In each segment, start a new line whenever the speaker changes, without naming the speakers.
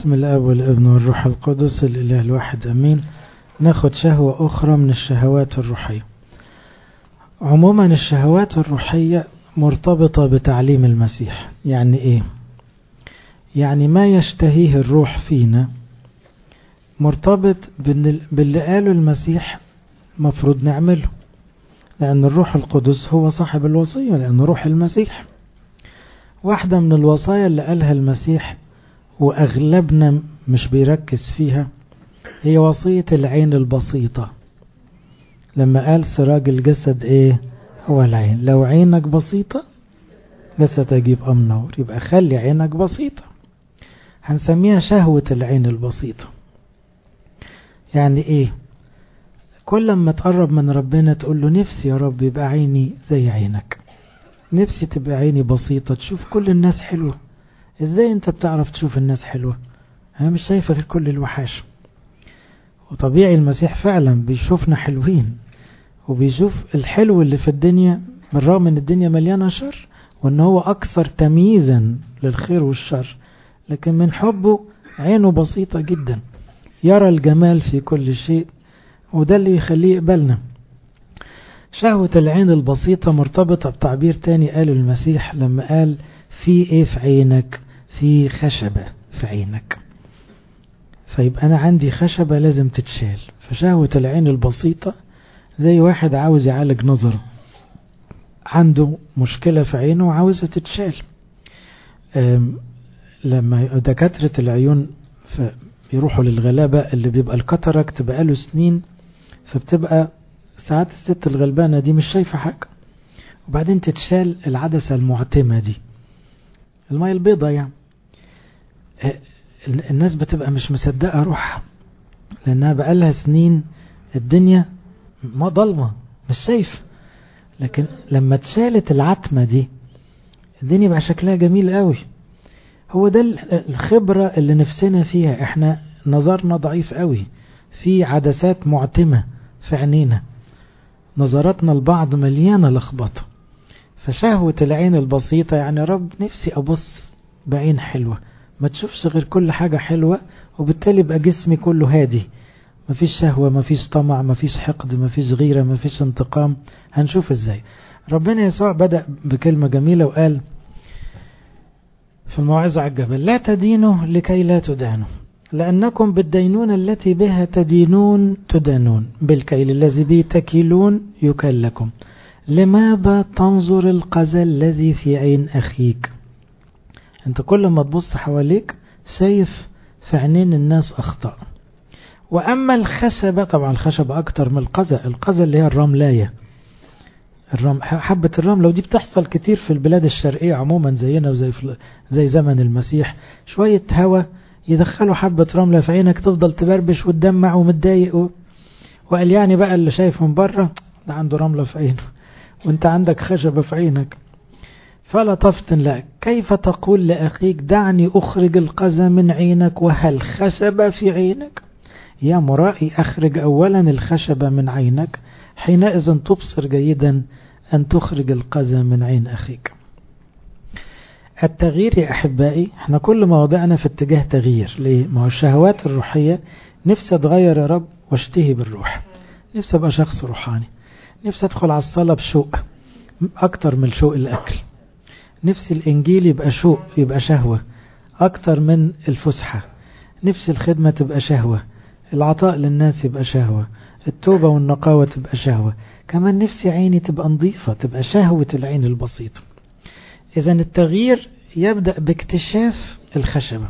باسم الاب والابن والروح القدس الاله الواحد امين ناخد شهوة اخرى من الشهوات الروحية عموما الشهوات الروحية مرتبطة بتعليم المسيح يعني ايه يعني ما يشتهيه الروح فينا مرتبط باللي قاله المسيح مفروض نعمله لأن الروح القدس هو صاحب الوصية لأن روح المسيح واحدة من الوصايا اللي قالها المسيح وأغلبنا مش بيركز فيها هي وصية العين البسيطة لما قال سراج الجسد ايه هو العين لو عينك بسيطة جسد يجيب أم نور يبقى خلي عينك بسيطة هنسميها شهوة العين البسيطة يعني ايه كل ما تقرب من ربنا تقول له نفسي يا رب يبقى عيني زي عينك نفسي تبقى عيني بسيطة تشوف كل الناس حلوة ازاي انت بتعرف تشوف الناس حلوة انا مش شايفة غير كل الوحاش وطبيعي المسيح فعلا بيشوفنا حلوين وبيشوف الحلو اللي في الدنيا بالرغم ان الدنيا مليانة شر وان هو اكثر تمييزا للخير والشر لكن من حبه عينه بسيطة جدا يرى الجمال في كل شيء وده اللي يخليه يقبلنا شهوة العين البسيطة مرتبطة بتعبير تاني قاله المسيح لما قال في ايه في عينك في خشبة في عينك فيبقى انا عندي خشبة لازم تتشال فشهوة العين البسيطة زي واحد عاوز يعالج نظره عنده مشكلة في عينه وعاوزها تتشال لما دكاترة العيون يروحوا للغلابة اللي بيبقى الكاتاراكت بقاله سنين فبتبقى ساعات الست الغلبانة دي مش شايفة حاجة وبعدين تتشال العدسة المعتمة دي المية البيضة يعني الناس بتبقى مش مصدقة روحها لأنها بقالها سنين الدنيا ما ضلمة مش شايف لكن لما اتشالت العتمة دي الدنيا بقى شكلها جميل قوي هو ده الخبرة اللي نفسنا فيها احنا نظرنا ضعيف قوي في عدسات معتمة في عينينا نظراتنا البعض مليانة لخبطة فشهوة العين البسيطة يعني رب نفسي أبص بعين حلوة ما تشوفش غير كل حاجة حلوة وبالتالي بقى جسمي كله هادي مفيش شهوة مفيش طمع مفيش حقد مفيش غيرة مفيش انتقام هنشوف ازاي ربنا يسوع بدأ بكلمة جميلة وقال في الموعظة على الجبل لا تدينوا لكي لا تدانوا لأنكم بالدينون التي بها تدينون تدانون بالكيل الذي به تكيلون يكل لكم لماذا تنظر القذى الذي في عين أخيك انت كل ما تبص حواليك شايف في عينين الناس أخطاء وأما الخشبة طبعا الخشبة أكتر من القذى القذى اللي هي الرملاية الرم حبة الرملة ودي بتحصل كتير في البلاد الشرقية عموما زينا وزي زي زمن المسيح شوية هوا يدخلوا حبة رملة في عينك تفضل تبربش وتدمع ومتضايق و... وقال يعني بقى اللي شايف من بره ده عنده رملة في عينه وانت عندك خشبة في عينك فلا تفتن لك كيف تقول لأخيك دعني أخرج القذى من عينك وهل خشبة في عينك يا مرائي أخرج أولا الخشبة من عينك حينئذ تبصر جيدا أن تخرج القذى من عين أخيك التغيير يا أحبائي احنا كل مواضعنا في اتجاه تغيير ليه؟ ما هو الشهوات الروحية نفسي أتغير يا رب واشتهي بالروح نفسي أبقى شخص روحاني نفسي أدخل على الصلاة بشوق أكتر من شوق الأكل نفسي الإنجيل يبقى شوق يبقى شهوة أكتر من الفسحة نفسي الخدمة تبقى شهوة العطاء للناس يبقى شهوة التوبة والنقاوة تبقى شهوة كمان نفسي عيني تبقى نظيفة تبقى شهوة العين البسيطة إذا التغيير يبدأ باكتشاف الخشبة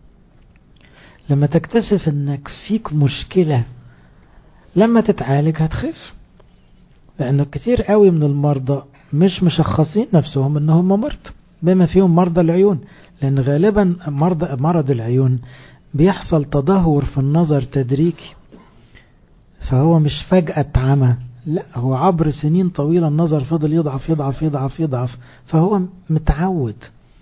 لما تكتشف انك فيك مشكلة لما تتعالج هتخف لأنه كتير قوي من المرضى مش مشخصين نفسهم انهم مرضى بما فيهم مرضى العيون لأن غالبا مرضى مرض العيون بيحصل تدهور في النظر تدريجي فهو مش فجأة اتعمى لا هو عبر سنين طويلة النظر فضل يضعف يضعف يضعف يضعف فهو متعود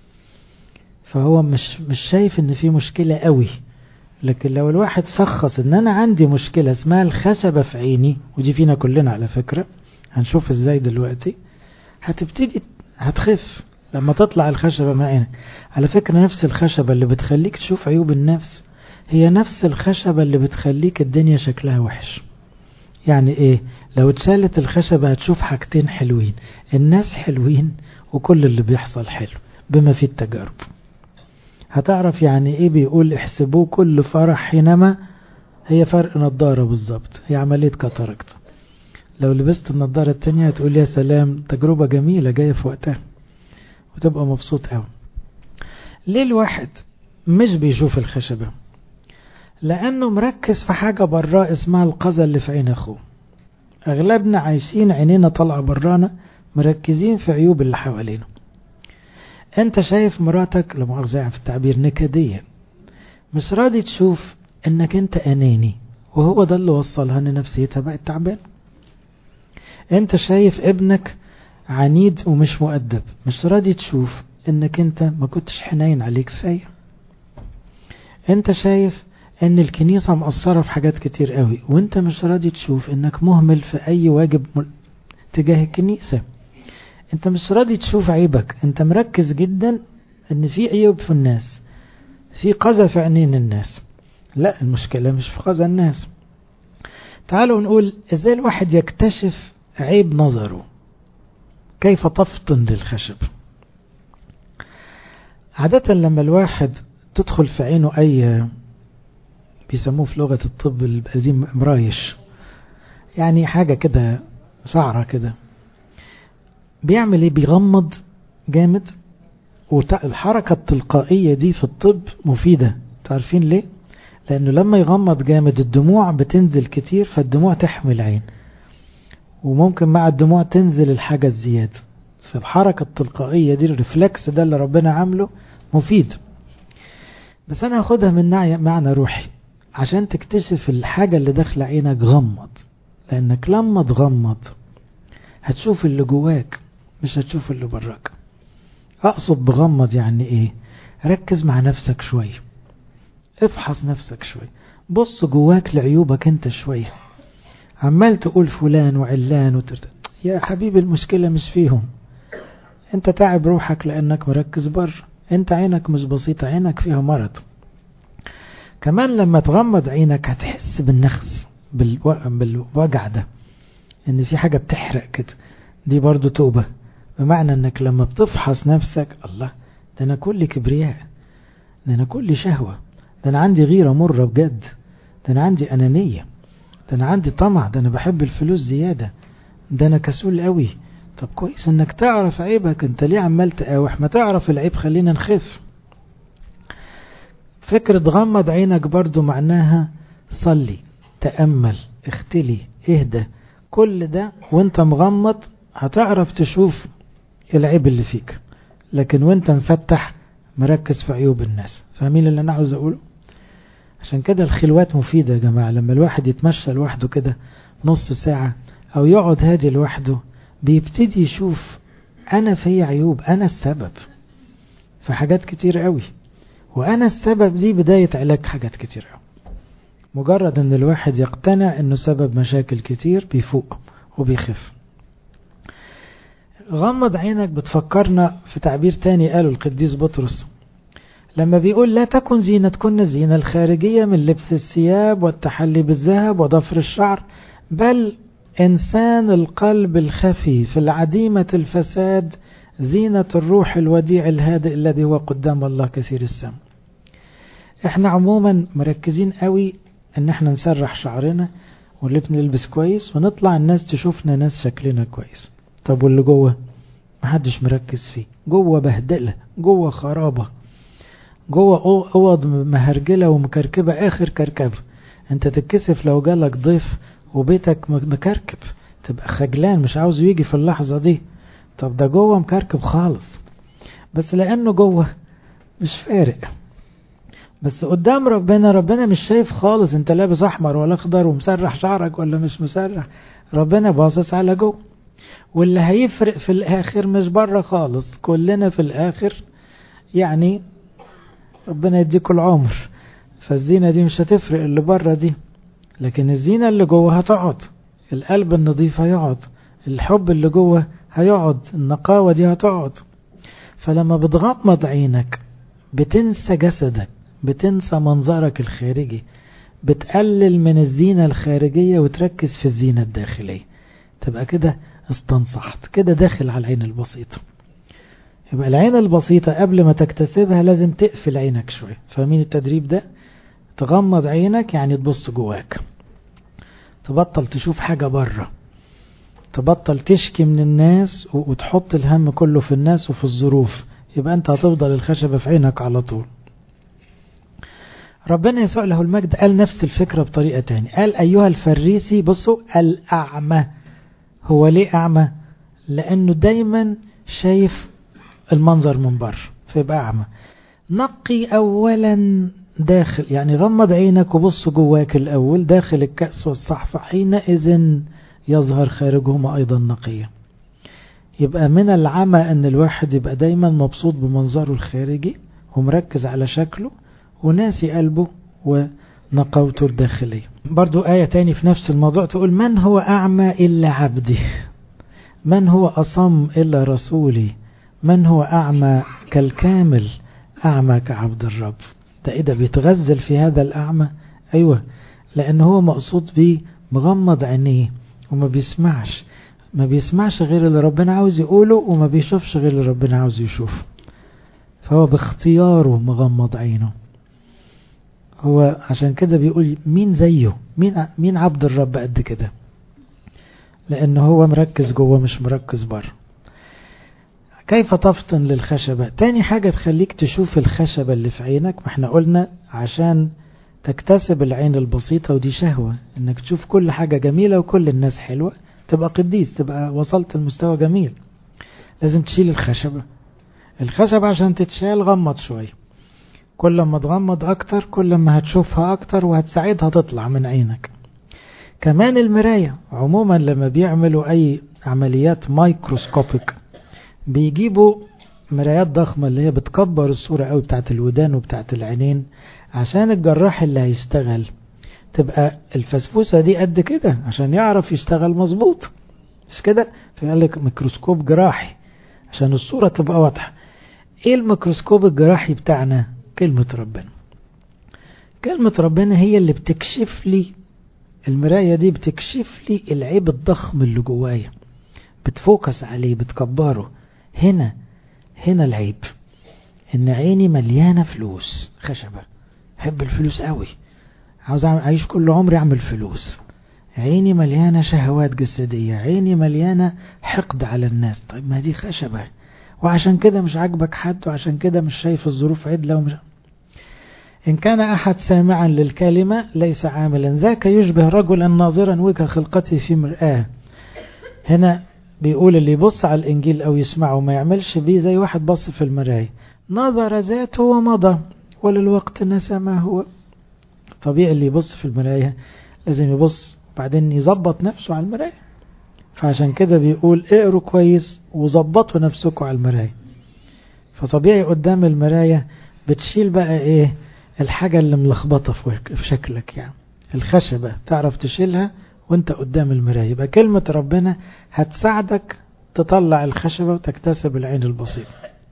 فهو مش مش شايف ان في مشكلة قوي لكن لو الواحد شخص ان انا عندي مشكلة اسمها الخشبة في عيني ودي فينا كلنا على فكرة هنشوف ازاي دلوقتي هتبتدي هتخف لما تطلع الخشبة من عينك على فكرة نفس الخشبة اللي بتخليك تشوف عيوب النفس هي نفس الخشبة اللي بتخليك الدنيا شكلها وحش يعني ايه لو اتشالت الخشبة هتشوف حاجتين حلوين الناس حلوين وكل اللي بيحصل حلو بما فيه التجارب هتعرف يعني ايه بيقول احسبوه كل فرح حينما هي فرق نظارة بالظبط هي عملية كاتاراكت لو لبست النظارة التانية هتقول يا سلام تجربة جميلة جاية في وقتها وتبقى مبسوط قوي ليه الواحد مش بيشوف الخشبة لأنه مركز في حاجة براه اسمها القذى اللي في عين أخوه أغلبنا عايشين عينينا طالعة برانا مركزين في عيوب اللي حوالينا أنت شايف مراتك لمؤاخذة في التعبير نكدية مش راضي تشوف انك انت اناني وهو ده اللي وصلها ان نفسيتها بقت تعبان انت شايف ابنك عنيد ومش مؤدب مش راضي تشوف انك انت ما كنتش حنين عليه كفايه انت شايف ان الكنيسه مقصره في حاجات كتير قوي وانت مش راضي تشوف انك مهمل في اي واجب تجاه الكنيسه انت مش راضي تشوف عيبك انت مركز جدا ان في عيوب في الناس في قذى في عينين الناس لا المشكلة مش في قذى الناس تعالوا نقول ازاي الواحد يكتشف عيب نظره كيف تفطن للخشب عادة لما الواحد تدخل في عينه اي بيسموه في لغة الطب القديم مرايش يعني حاجة كده شعرة كده بيعمل ايه بيغمض جامد والحركة التلقائية دي في الطب مفيدة تعرفين ليه لأنه لما يغمض جامد الدموع بتنزل كتير فالدموع تحمي العين وممكن مع الدموع تنزل الحاجة الزيادة فالحركة التلقائية دي الرفلكس ده اللي ربنا عامله مفيد بس أنا هاخدها من معنى روحي عشان تكتشف الحاجة اللي داخلة عينك غمض لأنك لما تغمض هتشوف اللي جواك مش هتشوف اللي براك أقصد بغمض يعني إيه ركز مع نفسك شوية افحص نفسك شوية بص جواك لعيوبك انت شوية عمال تقول فلان وعلان وترت... يا حبيبي المشكلة مش فيهم انت تعب روحك لانك مركز بر انت عينك مش بسيطة عينك فيها مرض كمان لما تغمض عينك هتحس بالنخس بالو... بالوجع ده ان في حاجة بتحرق كده دي برضو توبة بمعنى انك لما بتفحص نفسك الله ده انا كل كبرياء ده انا كل شهوة ده انا عندي غيرة مرة بجد ده انا عندي انانية ده انا عندي طمع ده انا بحب الفلوس زيادة ده انا كسول قوي طب كويس انك تعرف عيبك انت ليه عمال تقاوح ما تعرف العيب خلينا نخف فكرة غمض عينك برضو معناها صلي تأمل اختلي اهدى كل ده وانت مغمض هتعرف تشوف العيب اللي فيك لكن وانت مفتح مركز في عيوب الناس فاهمين اللي انا عاوز اقوله عشان كده الخلوات مفيدة يا جماعة لما الواحد يتمشى لوحده كده نص ساعة او يقعد هادي لوحده بيبتدي يشوف انا في عيوب انا السبب في حاجات كتير قوي وانا السبب دي بداية علاج حاجات كتير قوي مجرد ان الواحد يقتنع انه سبب مشاكل كتير بيفوق وبيخف غمض عينك بتفكرنا في تعبير تاني قاله القديس بطرس لما بيقول لا تكن زينتكن الزينة الخارجية من لبس الثياب والتحلي بالذهب وضفر الشعر بل إنسان القلب الخفي في العديمة الفساد زينة الروح الوديع الهادئ الذي هو قدام الله كثير السم احنا عموما مركزين قوي ان احنا نسرح شعرنا ونلبس كويس ونطلع الناس تشوفنا ناس شكلنا كويس طب واللي جوه محدش مركز فيه جوه بهدلة جوه خرابة جوه اوض مهرجلة ومكركبة اخر كركبة انت تتكسف لو جالك ضيف وبيتك مكركب تبقى خجلان مش عاوز يجي في اللحظة دي طب ده جوه مكركب خالص بس لانه جوه مش فارق بس قدام ربنا ربنا مش شايف خالص انت لابس احمر ولا اخضر ومسرح شعرك ولا مش مسرح ربنا باصص على جوه واللي هيفرق في الاخر مش بره خالص كلنا في الاخر يعني ربنا يديكوا العمر فالزينة دي مش هتفرق اللي بره دي لكن الزينة اللي جوه هتقعد القلب النظيف هيقعد الحب اللي جوه هيقعد النقاوة دي هتقعد فلما بتغمض عينك بتنسى جسدك بتنسى منظرك الخارجي بتقلل من الزينة الخارجية وتركز في الزينة الداخلية تبقى كده استنصحت كده داخل على العين البسيطة يبقى العين البسيطة قبل ما تكتسبها لازم تقفل عينك شوية فاهمين التدريب ده تغمض عينك يعني تبص جواك تبطل تشوف حاجة بره تبطل تشكي من الناس وتحط الهم كله في الناس وفي الظروف يبقى انت هتفضل الخشبة في عينك على طول ربنا يسوع له المجد قال نفس الفكرة بطريقة تانية قال أيها الفريسي بصوا الأعمى هو ليه أعمى لأنه دايما شايف المنظر من بره فيبقى أعمى نقي أولا داخل يعني غمض عينك وبص جواك الأول داخل الكأس والصحفة حينئذ يظهر خارجهما أيضا نقيا يبقى من العمى أن الواحد يبقى دايما مبسوط بمنظره الخارجي ومركز على شكله وناسي قلبه ونقوته الداخلية برضو آية تاني في نفس الموضوع تقول من هو أعمى إلا عبدي من هو أصم إلا رسولي من هو أعمى كالكامل أعمى كعبد الرب ده إيه ده بيتغزل في هذا الأعمى أيوة لأن هو مقصود بيه مغمض عينيه وما بيسمعش ما بيسمعش غير اللي ربنا عاوز يقوله وما بيشوفش غير اللي ربنا عاوز يشوفه فهو باختياره مغمض عينه هو عشان كده بيقول مين زيه مين مين عبد الرب قد كده لأن هو مركز جوه مش مركز بره كيف تفطن للخشبة تاني حاجة تخليك تشوف الخشبة اللي في عينك ما احنا قلنا عشان تكتسب العين البسيطة ودي شهوة انك تشوف كل حاجة جميلة وكل الناس حلوة تبقى قديس تبقى وصلت لمستوى جميل لازم تشيل الخشبة الخشبة عشان تتشال غمض شوية كل ما تغمض اكتر كل ما هتشوفها اكتر وهتساعدها تطلع من عينك كمان المراية عموما لما بيعملوا اي عمليات مايكروسكوبيك بيجيبوا مرايات ضخمة اللي هي بتكبر الصورة قوي بتاعت الودان وبتاعت العينين عشان الجراح اللي هيشتغل تبقى الفسفوسة دي قد كده عشان يعرف يشتغل مظبوط مش كده فقال لك ميكروسكوب جراحي عشان الصورة تبقى واضحة ايه الميكروسكوب الجراحي بتاعنا كلمة ربنا كلمة ربنا هي اللي بتكشف لي المراية دي بتكشف لي العيب الضخم اللي جوايا بتفوكس عليه بتكبره هنا هنا العيب ان عيني مليانة فلوس خشبة بحب الفلوس قوي عاوز اعيش كل عمري اعمل فلوس عيني مليانة شهوات جسدية عيني مليانة حقد على الناس طيب ما دي خشبة وعشان كده مش عاجبك حد وعشان كده مش شايف الظروف عدلة ومش إن كان أحد سامعا للكلمة ليس عاملا ذاك يشبه رجلا ناظرا وجه خلقته في مرآة هنا بيقول اللي يبص على الإنجيل أو يسمعه ما يعملش بيه زي واحد بص في المراية نظر ذاته ومضى وللوقت نسى ما هو طبيعي اللي يبص في المراية لازم يبص بعدين يظبط نفسه على المراية فعشان كده بيقول اقروا كويس وظبطوا نفسكم على المراية فطبيعي قدام المراية بتشيل بقى ايه الحاجة اللي ملخبطة في شكلك يعني الخشبة تعرف تشيلها وانت قدام المراية يبقى كلمة ربنا هتساعدك تطلع الخشبة وتكتسب العين البسيطة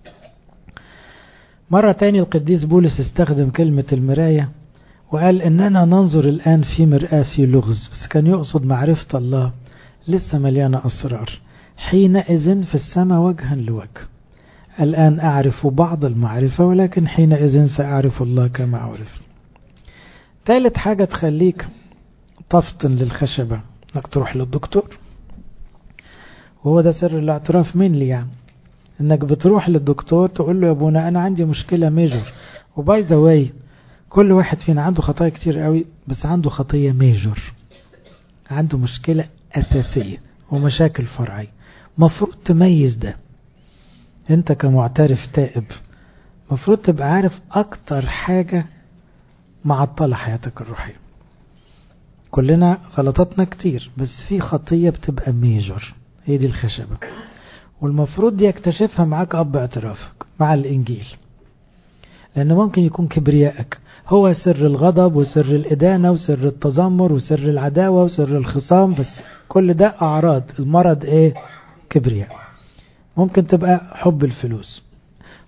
مرة تاني القديس بولس استخدم كلمة المراية وقال اننا ننظر الان في مرآة في لغز بس كان يقصد معرفة الله لسه مليانة اسرار حينئذ في السماء وجها لوجه الآن أعرف بعض المعرفة ولكن حينئذ سأعرف الله كما أعرف ثالث حاجة تخليك تفطن للخشبة انك تروح للدكتور وهو ده سر الاعتراف مني يعني انك بتروح للدكتور تقول له يا ابونا انا عندي مشكلة ميجور وباي ذا واي كل واحد فينا عنده خطايا كتير قوي بس عنده خطية ميجور عنده مشكلة أساسية ومشاكل فرعية مفروض تميز ده انت كمعترف تائب مفروض تبقى عارف اكتر حاجة معطلة حياتك الروحية كلنا غلطاتنا كتير بس في خطية بتبقى ميجور هي دي الخشبة والمفروض دي يكتشفها معاك أب اعترافك مع الإنجيل لأن ممكن يكون كبريائك هو سر الغضب وسر الإدانة وسر التذمر وسر العداوة وسر الخصام بس كل ده أعراض المرض إيه كبرياء ممكن تبقى حب الفلوس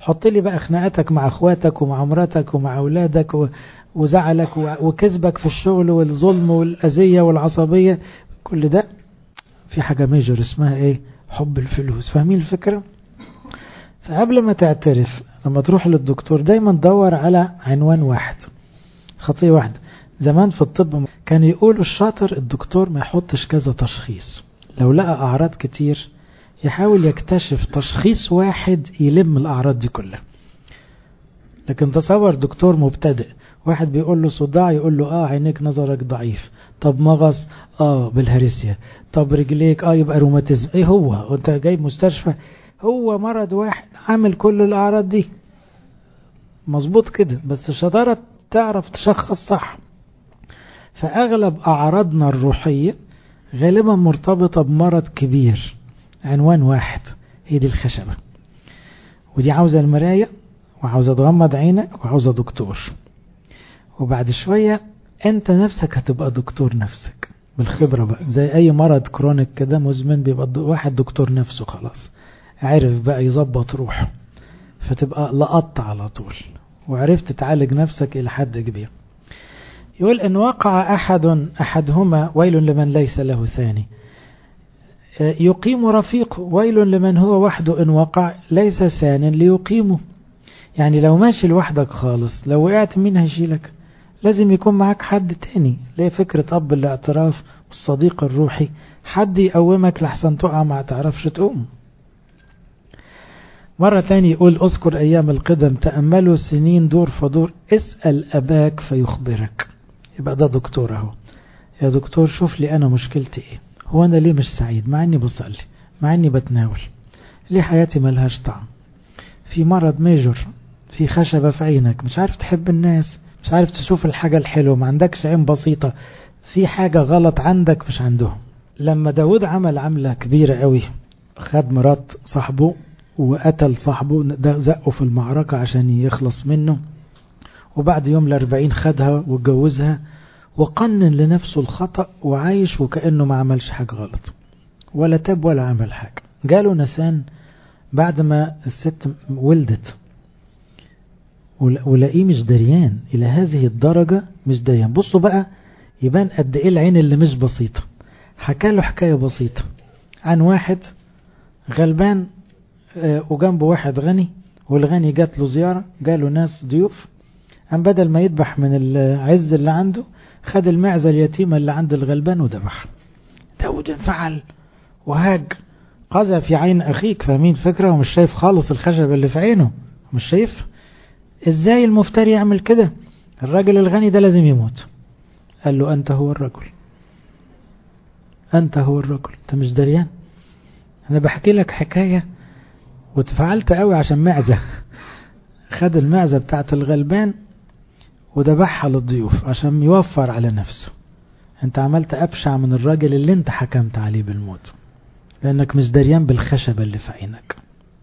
حط لي بقى خناقاتك مع اخواتك ومع مراتك ومع اولادك وزعلك وكذبك في الشغل والظلم والاذيه والعصبيه كل ده في حاجه ميجر اسمها ايه حب الفلوس فاهمين الفكره فقبل ما تعترف لما تروح للدكتور دايما دور على عنوان واحد خطيه واحده زمان في الطب كان يقولوا الشاطر الدكتور ما يحطش كذا تشخيص لو لقى اعراض كتير يحاول يكتشف تشخيص واحد يلم الأعراض دي كلها لكن تصور دكتور مبتدئ واحد بيقول له صداع يقول له اه عينيك نظرك ضعيف طب مغص اه بالهرسيا طب رجليك اه يبقى روماتيزم ايه هو وانت جايب مستشفى هو مرض واحد عامل كل الاعراض دي مظبوط كده بس الشطارة تعرف تشخص صح فاغلب اعراضنا الروحية غالبا مرتبطة بمرض كبير عنوان واحد هي دي الخشبة ودي عاوزة المراية وعاوزة تغمض عينك وعاوزة دكتور وبعد شوية انت نفسك هتبقى دكتور نفسك بالخبرة بقى زي اي مرض كرونيك كده مزمن بيبقى واحد دكتور نفسه خلاص عرف بقى يظبط روحه فتبقى لقطت على طول وعرفت تعالج نفسك الى حد كبير يقول ان وقع احد احدهما ويل لمن ليس له ثاني يقيم رفيق ويل لمن هو وحده إن وقع ليس ثان ليقيمه يعني لو ماشي لوحدك خالص لو وقعت مين هيشيلك لازم يكون معاك حد تاني ليه فكرة أب الاعتراف والصديق الروحي حد يقومك لحسن تقع ما تعرفش تقوم مرة تاني يقول اذكر أيام القدم تأملوا سنين دور فدور اسأل أباك فيخبرك يبقى ده دكتور اهو يا دكتور شوف لي أنا مشكلتي إيه هو أنا ليه مش سعيد مع أني بصلي مع أني بتناول ليه حياتي ملهاش طعم في مرض ميجور في خشبة في عينك مش عارف تحب الناس مش عارف تشوف الحاجة الحلوة ما عندكش عين بسيطة في حاجة غلط عندك مش عندهم لما داود عمل عملة كبيرة قوي خد مرات صاحبه وقتل صاحبه ده زقه في المعركة عشان يخلص منه وبعد يوم الأربعين خدها واتجوزها وقنن لنفسه الخطأ وعايش وكأنه ما عملش حاجة غلط ولا تاب ولا عمل حاجة جاله نسان بعد ما الست ولدت ولاقيه مش دريان إلى هذه الدرجة مش دريان بصوا بقى يبان قد إيه العين اللي مش بسيطة حكى له حكاية بسيطة عن واحد غلبان وجنبه واحد غني والغني جات له زيارة جاله ناس ضيوف أم بدل ما يذبح من العز اللي عنده خد المعزة اليتيمة اللي عند الغلبان وذبح داود انفعل وهاج قذى في عين أخيك فاهمين فكرة ومش شايف خالص الخشب اللي في عينه مش شايف ازاي المفتري يعمل كده الراجل الغني ده لازم يموت قال له أنت هو الرجل أنت هو الرجل أنت مش دريان أنا بحكي لك حكاية وتفعلت قوي عشان معزة خد المعزة بتاعت الغلبان وذبحها للضيوف عشان يوفر على نفسه انت عملت أبشع من الراجل اللي انت حكمت عليه بالموت لأنك مش دريان بالخشبة اللي في عينك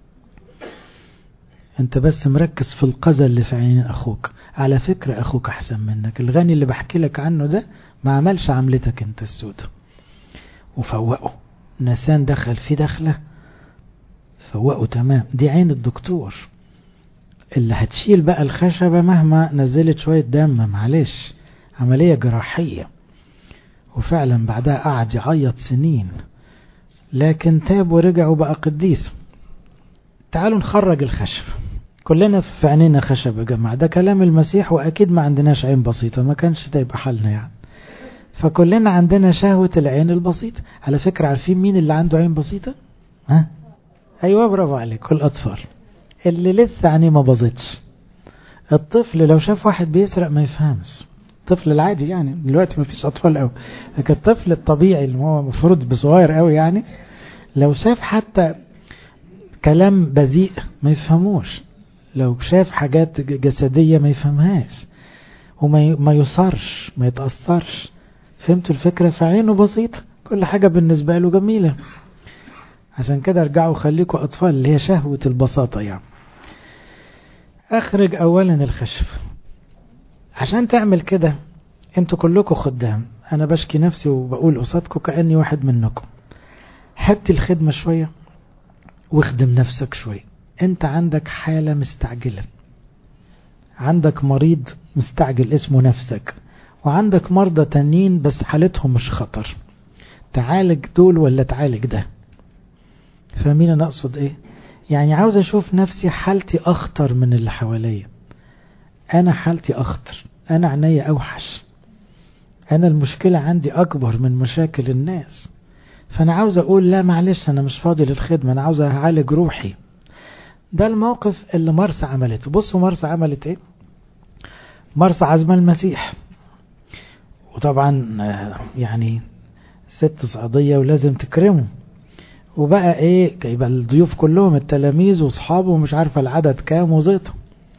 انت بس مركز في القذى اللي في عين أخوك على فكرة أخوك أحسن منك الغني اللي بحكي لك عنه ده ما عملش عملتك انت السودة وفوقه نسان دخل في دخله فوقه تمام دي عين الدكتور اللي هتشيل بقى الخشبة مهما نزلت شوية دم معلش عملية جراحية وفعلا بعدها قعد يعيط سنين لكن تاب ورجع وبقى قديس تعالوا نخرج الخشب كلنا في عينينا خشب يا جماعة ده كلام المسيح وأكيد ما عندناش عين بسيطة ما كانش ده يبقى حالنا يعني فكلنا عندنا شهوة العين البسيطة على فكرة عارفين مين اللي عنده عين بسيطة ها أيوة برافو عليك الأطفال اللي لسه عينيه ما باظتش الطفل لو شاف واحد بيسرق ما يفهمش الطفل العادي يعني دلوقتي ما فيش أطفال قوي لكن الطفل الطبيعي اللي هو المفروض بصغير قوي يعني لو شاف حتى كلام بذيء ما يفهموش لو شاف حاجات جسدية ما يفهمهاش وما ما يصرش ما يتأثرش فهمتوا الفكرة فعينه بسيطة كل حاجة بالنسبة له جميلة عشان كده ارجعوا خليكوا أطفال اللي هي شهوة البساطة يعني أخرج أولا الخشب عشان تعمل كده انتوا كلكم خدام أنا بشكي نفسي وبقول قصادكم كأني واحد منكم هدي الخدمة شوية واخدم نفسك شوية انت عندك حالة مستعجلة عندك مريض مستعجل اسمه نفسك وعندك مرضى تانيين بس حالتهم مش خطر تعالج دول ولا تعالج ده فاهمين انا اقصد ايه يعني عاوز اشوف نفسي حالتي اخطر من اللي حواليا انا حالتي اخطر انا عينيا اوحش انا المشكلة عندي اكبر من مشاكل الناس فانا عاوز اقول لا معلش انا مش فاضي للخدمة انا عاوز اعالج روحي ده الموقف اللي مرسى عملته بصوا مرسى عملت ايه مرسى عزم المسيح وطبعا يعني ست صعيدية ولازم تكرمه وبقى ايه يبقى الضيوف كلهم التلاميذ واصحابه ومش عارفه العدد كام وزيطه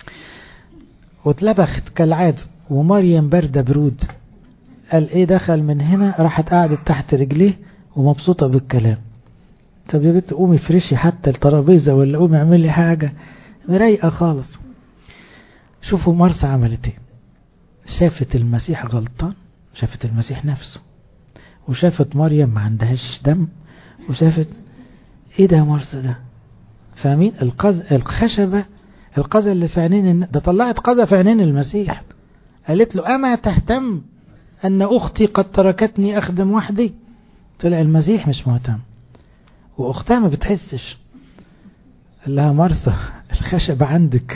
واتلبخت كالعاده ومريم بارده برود قال ايه دخل من هنا راحت قعدت تحت رجليه ومبسوطه بالكلام طب يا بنت قومي فرشي حتى الترابيزه ولا قومي اعملي حاجه رايقه خالص شوفوا مرسى عملت ايه شافت المسيح غلطان شافت المسيح نفسه وشافت مريم ما عندهاش دم وشافت ايه ده يا مرسى ده فاهمين القز... الخشبة القذى اللي في عينين ده طلعت قذى في عينين المسيح قالت له أما تهتم أن أختي قد تركتني أخدم وحدي طلع المسيح مش مهتم وأختها ما بتحسش قال لها مرسى الخشبة عندك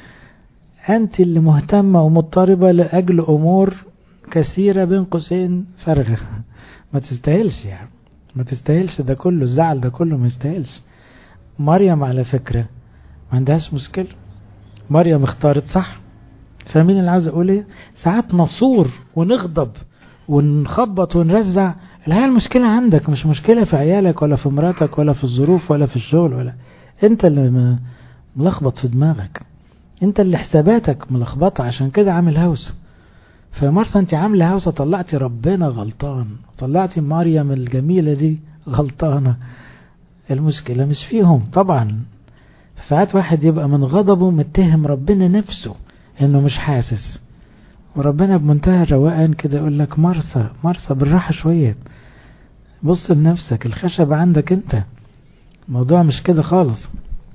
أنت اللي مهتمة ومضطربة لأجل أمور كثيرة بين قوسين فارغة ما تستاهلش يعني ما تستاهلش ده كله الزعل ده كله ما يستاهلش مريم على فكرة ما عندهاش مشكلة مريم اختارت صح فاهمين اللي عاوز اقول ايه ساعات نصور ونغضب ونخبط ونرزع لا هي المشكلة عندك مش مشكلة في عيالك ولا في مراتك ولا في الظروف ولا في الشغل ولا انت اللي ملخبط في دماغك انت اللي حساباتك ملخبطة عشان كده عامل هوس فمرسى انت عاملة هوسة طلعتي ربنا غلطان طلعتي مريم الجميلة دي غلطانة المشكلة مش فيهم طبعا ساعات واحد يبقى من غضبه متهم ربنا نفسه انه مش حاسس وربنا بمنتهى الروقان كده يقول لك مرسى مرسى بالراحة شوية بص لنفسك الخشب عندك انت الموضوع مش كده خالص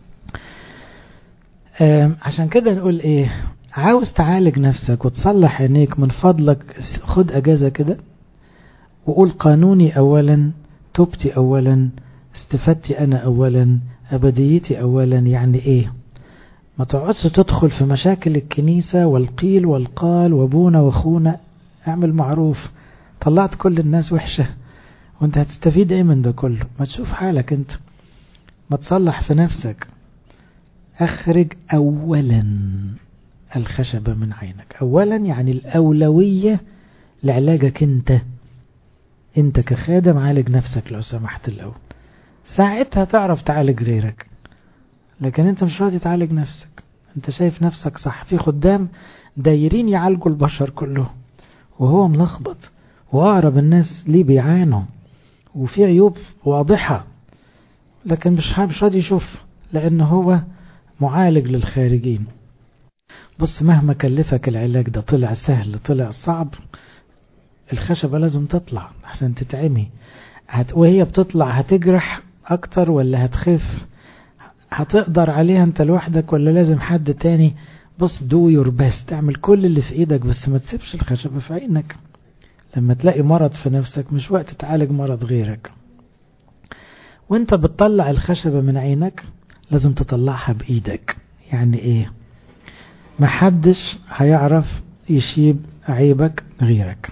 عشان كده نقول ايه عاوز تعالج نفسك وتصلح عينيك من فضلك خد اجازة كده وقول قانوني اولا توبتي اولا استفدتي انا اولا ابديتي اولا يعني ايه ما تقعدش تدخل في مشاكل الكنيسة والقيل والقال وابونا واخونا اعمل معروف طلعت كل الناس وحشة وانت هتستفيد ايه من ده كله ما تشوف حالك انت ما تصلح في نفسك اخرج اولا الخشبة من عينك اولا يعني الاولوية لعلاجك انت انت كخادم عالج نفسك لو سمحت الاول ساعتها تعرف تعالج غيرك لكن انت مش راضي تعالج نفسك انت شايف نفسك صح في خدام دايرين يعالجوا البشر كلهم وهو ملخبط واقرب الناس ليه بيعانوا وفي عيوب واضحة لكن مش مش راضي يشوف لان هو معالج للخارجين بص مهما كلفك العلاج ده طلع سهل طلع صعب الخشبة لازم تطلع عشان تتعمي هت... وهي بتطلع هتجرح اكتر ولا هتخف هتقدر عليها انت لوحدك ولا لازم حد تاني بص دو يور بيست تعمل كل اللي في ايدك بس ما تسيبش الخشبة في عينك لما تلاقي مرض في نفسك مش وقت تعالج مرض غيرك وانت بتطلع الخشبة من عينك لازم تطلعها بايدك يعني ايه محدش هيعرف يشيب عيبك غيرك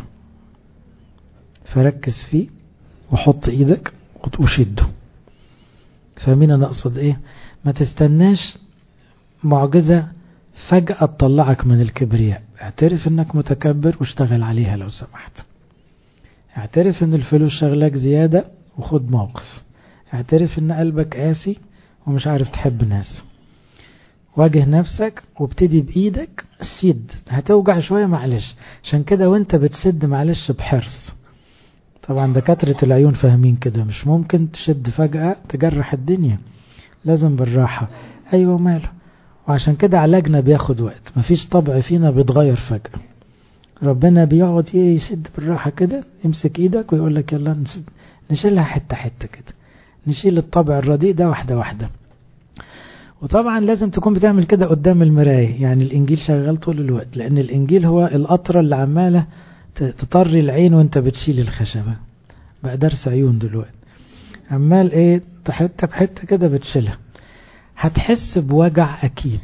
فركز فيه وحط ايدك وشده فاهمين انا اقصد ايه ما تستناش معجزة فجأة تطلعك من الكبرياء اعترف انك متكبر واشتغل عليها لو سمحت اعترف ان الفلوس شغلك زيادة وخد موقف اعترف ان قلبك قاسي ومش عارف تحب ناس واجه نفسك وابتدي بايدك سد هتوجع شوية معلش عشان كده وانت بتسد معلش بحرص طبعا دكاترة العيون فاهمين كده مش ممكن تشد فجأة تجرح الدنيا لازم بالراحة ايوه ماله وعشان كده علاجنا بياخد وقت مفيش طبع فينا بيتغير فجأة ربنا بيقعد يسد بالراحة كده يمسك ايدك ويقول لك يلا نشيلها حتة حتة كده نشيل الطبع الرديء ده واحدة واحدة وطبعا لازم تكون بتعمل كده قدام المراية يعني الإنجيل شغال طول الوقت لأن الإنجيل هو القطرة اللي عمالة تطري العين وانت بتشيل الخشبة بقى درس عيون دلوقتي عمال ايه حتة بحتة كده بتشيلها هتحس بوجع أكيد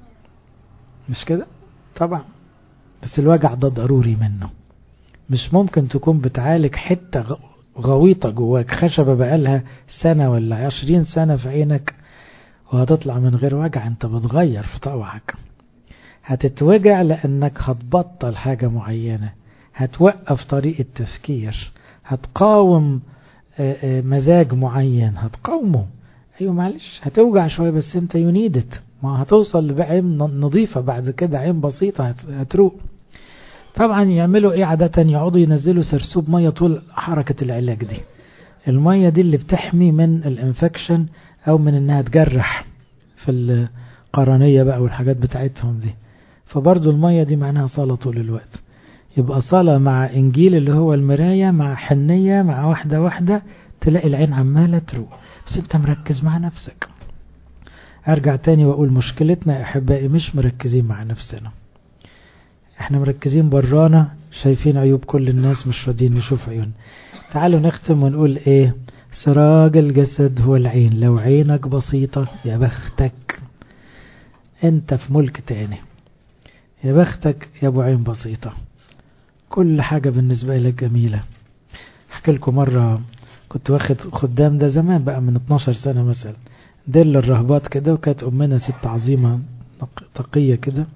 مش كده طبعا بس الوجع ده ضروري منه مش ممكن تكون بتعالج حتة غويطة جواك خشبة بقالها سنة ولا عشرين سنة في عينك وهتطلع من غير وجع انت بتغير في طوعك هتتوجع لانك هتبطل حاجة معينة هتوقف طريقة تفكير هتقاوم مزاج معين هتقاومه ايوه معلش هتوجع شوية بس انت يونيدت ما هتوصل بعين نظيفة بعد كده عين بسيطة هتروق طبعا يعملوا ايه عادة يقعدوا ينزلوا سرسوب مية طول حركة العلاج دي المية دي اللي بتحمي من الانفكشن او من انها تجرح في القرنية بقى والحاجات بتاعتهم دي فبرضو المية دي معناها صلاة طول الوقت يبقى صلاة مع انجيل اللي هو المراية مع حنية مع واحدة واحدة تلاقي العين عمالة تروق بس انت مركز مع نفسك ارجع تاني واقول مشكلتنا يا احبائي مش مركزين مع نفسنا احنا مركزين برانا شايفين عيوب كل الناس مش راضيين نشوف عيون تعالوا نختم ونقول ايه سراج الجسد هو العين لو عينك بسيطة يا بختك انت في ملك تاني يا بختك يا ابو عين بسيطة كل حاجة بالنسبة لك جميلة احكي لكم مرة كنت واخد خدام ده زمان بقى من 12 سنة مثلا دل الرهبات كده وكانت امنا ست عظيمة تقية كده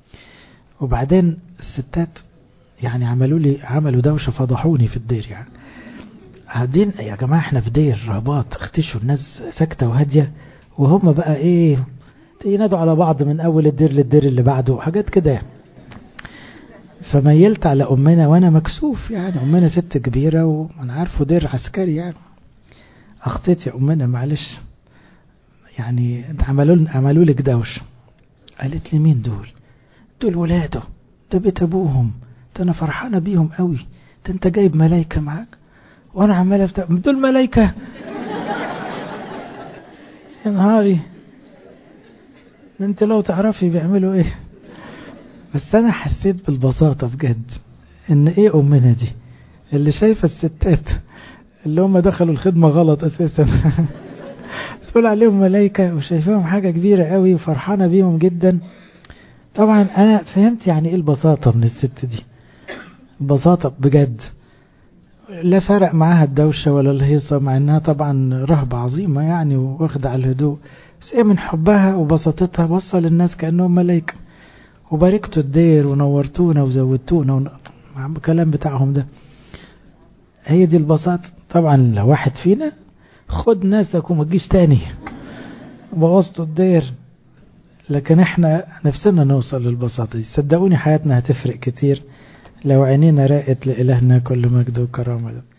وبعدين الستات يعني عملوا لي عملوا دوشة فضحوني في الدير يعني قاعدين يا جماعة احنا في دير رهبات اختشوا الناس ساكتة وهادية وهم بقى ايه ينادوا على بعض من اول الدير للدير اللي بعده حاجات كده يعني فميلت على امنا وانا مكسوف يعني امنا ست كبيرة وانا عارفه دير عسكري يعني اخطيت يا امنا معلش يعني عملوا عملوا لك دوش قالت لي مين دول دول ولاده ده بيت ابوهم ده انا فرحانه بيهم قوي ده انت جايب ملايكه معاك وانا عمال بتاع دول ملايكه يا نهاري انت لو تعرفي بيعملوا ايه بس انا حسيت بالبساطه بجد ان ايه امنا دي اللي شايفه الستات اللي هم دخلوا الخدمه غلط اساسا تقول عليهم ملايكه وشايفاهم حاجه كبيره قوي وفرحانه بيهم جدا طبعا انا فهمت يعني ايه البساطة من الست دي بساطة بجد لا فرق معاها الدوشة ولا الهيصة مع انها طبعا رهبة عظيمة يعني واخدة على الهدوء بس هي من حبها وبساطتها وصل الناس كأنهم ملايكة وباركتوا الدير ونورتونا وزودتونا ون... مع الكلام بتاعهم ده هي دي البساطة طبعا لو واحد فينا خد ناسك وما تجيش تاني بوظتوا الدير لكن احنا نفسنا نوصل للبساطة دي صدقوني حياتنا هتفرق كتير لو عينينا راقت لإلهنا كل مجد وكرامة